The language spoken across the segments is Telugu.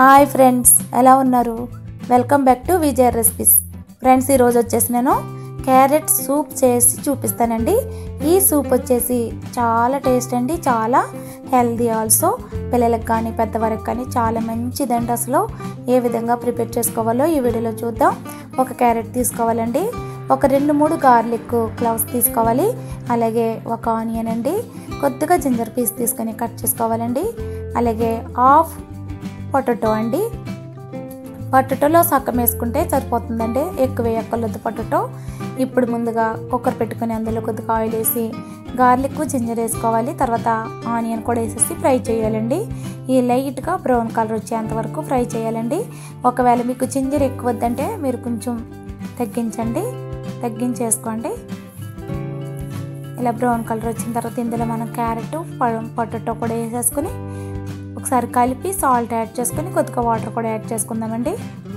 హాయ్ ఫ్రెండ్స్ ఎలా ఉన్నారు welcome back to Vijay recipes friends ఈరోజు వచ్చేసి నేను క్యారెట్ సూప్ చేసి చూపిస్తానండి ఈ సూప్ వచ్చేసి చాలా టేస్ట్ అండి చాలా హెల్దీ ఆల్సో పిల్లలకు కానీ పెద్దవారికి కానీ చాలా మంచిదండి అసలు ఏ విధంగా ప్రిపేర్ చేసుకోవాలో ఈ వీడియోలో చూద్దాం ఒక క్యారెట్ తీసుకోవాలండి ఒక రెండు మూడు గార్లిక్ క్లవ్స్ తీసుకోవాలి అలాగే ఒక ఆనియన్ అండి కొద్దిగా జింజర్ పీస్ తీసుకొని కట్ చేసుకోవాలండి అలాగే హాఫ్ పొటాటో అండి పొటాటోలో సక్కం వేసుకుంటే సరిపోతుందండి ఎక్కువ వేయక్కర్లేదు పొటాటో ఇప్పుడు ముందుగా కుక్కర్ పెట్టుకొని అందులో కొద్దిగా ఆయిల్ వేసి గార్లిక్ జింజర్ వేసుకోవాలి తర్వాత ఆనియన్ కూడా వేసేసి ఫ్రై చేయాలండి ఈ లైట్గా బ్రౌన్ కలర్ వచ్చేంత వరకు ఫ్రై చేయాలండి ఒకవేళ మీకు జింజర్ ఎక్కువ వద్దంటే మీరు కొంచెం తగ్గించండి తగ్గించేసుకోండి ఇలా బ్రౌన్ కలర్ వచ్చిన తర్వాత ఇందులో మనం క్యారెట్ పొటాటో కూడా వేసేసుకొని ఒకసారి కలిపి సాల్ట్ యాడ్ చేసుకొని కొద్దిగా వాటర్ కూడా యాడ్ చేసుకుందామండి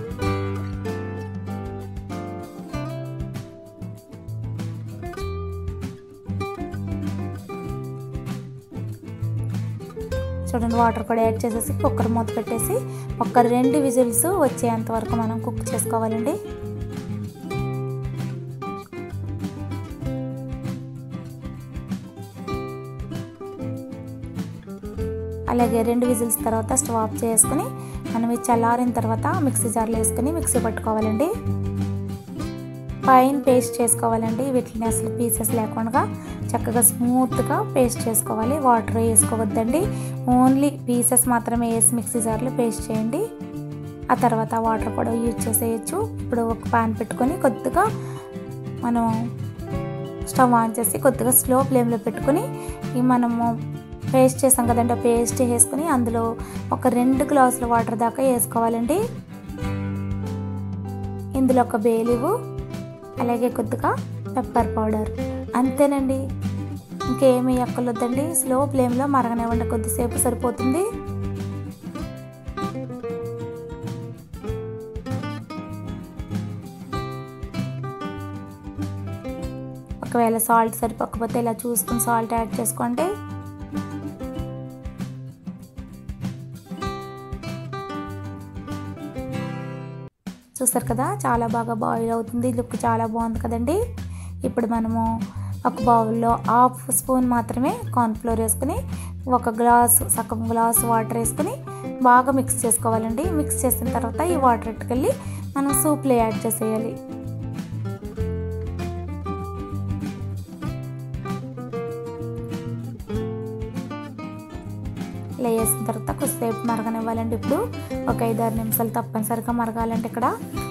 చూడండి వాటర్ కూడా యాడ్ చేసేసి కుక్కర్ మూత పెట్టేసి ఒక రెండు విజిల్స్ వచ్చేంత వరకు మనం కుక్ చేసుకోవాలండి అలాగే రెండు విజిల్స్ తర్వాత స్టవ్ ఆఫ్ చేసుకుని మనం ఇది చల్లారిన తర్వాత మిక్సీ జార్లో వేసుకుని మిక్సీ పట్టుకోవాలండి పైన పేస్ట్ చేసుకోవాలండి వీటిని అసలు పీసెస్ లేకుండా చక్కగా స్మూత్గా పేస్ట్ చేసుకోవాలి వాటర్ వేసుకోవద్దండి ఓన్లీ పీసెస్ మాత్రమే వేసి మిక్సీ జార్లో పేస్ట్ చేయండి ఆ తర్వాత వాటర్ కూడా యూజ్ చేసేయచ్చు ఇప్పుడు ఒక పాన్ పెట్టుకొని కొద్దిగా మనం స్టవ్ ఆన్ చేసి కొద్దిగా స్లో ఫ్లేమ్లో పెట్టుకొని ఈ మనము పేస్ట్ చేసాం కదండి పేస్ట్ వేసుకుని అందులో ఒక రెండు గ్లాసుల వాటర్ దాకా వేసుకోవాలండి ఇందులో ఒక బేలివు అలాగే కొద్దిగా పెప్పర్ పౌడర్ అంతేనండి ఇంకేమీ ఎక్కలొద్దండి స్లో ఫ్లేమ్లో మరగనివ్వండి కొద్దిసేపు సరిపోతుంది ఒకవేళ సాల్ట్ సరిపోకపోతే ఇలా చూసుకుని సాల్ట్ యాడ్ చేసుకోండి చూస్తారు కదా చాలా బాగా బాయిల్ అవుతుంది లుక్ చాలా బాగుంది కదండి ఇప్పుడు మనము ఒక బౌల్లో హాఫ్ స్పూన్ మాత్రమే కార్న్ఫ్లోర్ వేసుకుని ఒక గ్లాస్ సగం గ్లాస్ వాటర్ వేసుకుని బాగా మిక్స్ చేసుకోవాలండి మిక్స్ చేసిన తర్వాత ఈ వాటర్ ఎట్టుకెళ్ళి మనం సూప్లో యాడ్ చేసేయాలి ఇలా వేసిన తర్వాత కొద్దిసేపు మరగనివ్వాలండి ఇప్పుడు ఒక ఐదారు నిమిషాలు తప్పనిసరిగా మరగాలండి ఇక్కడ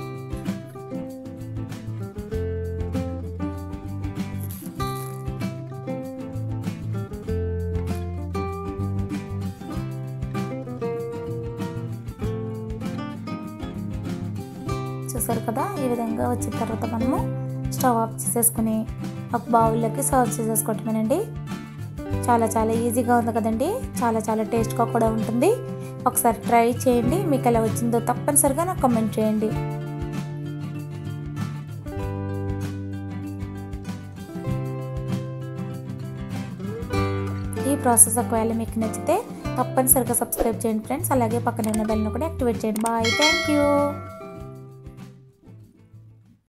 చూసారు కదా ఈ విధంగా వచ్చిన తర్వాత మనము స్టవ్ ఆఫ్ చేసేసుకుని ఒక బౌల్లోకి సర్వ్ చేసేసుకోవటమేనండి చాలా చాలా ఈజీగా ఉంది కదండి చాలా చాలా టేస్ట్గా కూడా ఉంటుంది ఒకసారి ట్రై చేయండి మీకు ఎలా వచ్చిందో తప్పనిసరిగా నాకు కమెంట్ చేయండి ఈ ప్రాసెస్ ఒకవేళ మీకు నచ్చితే తప్పనిసరిగా సబ్స్క్రైబ్ చేయండి ఫ్రెండ్స్ అలాగే పక్కన ఉన్న బెల్ని కూడా యాక్టివేట్ చేయండి బాయ్ థ్యాంక్ యూ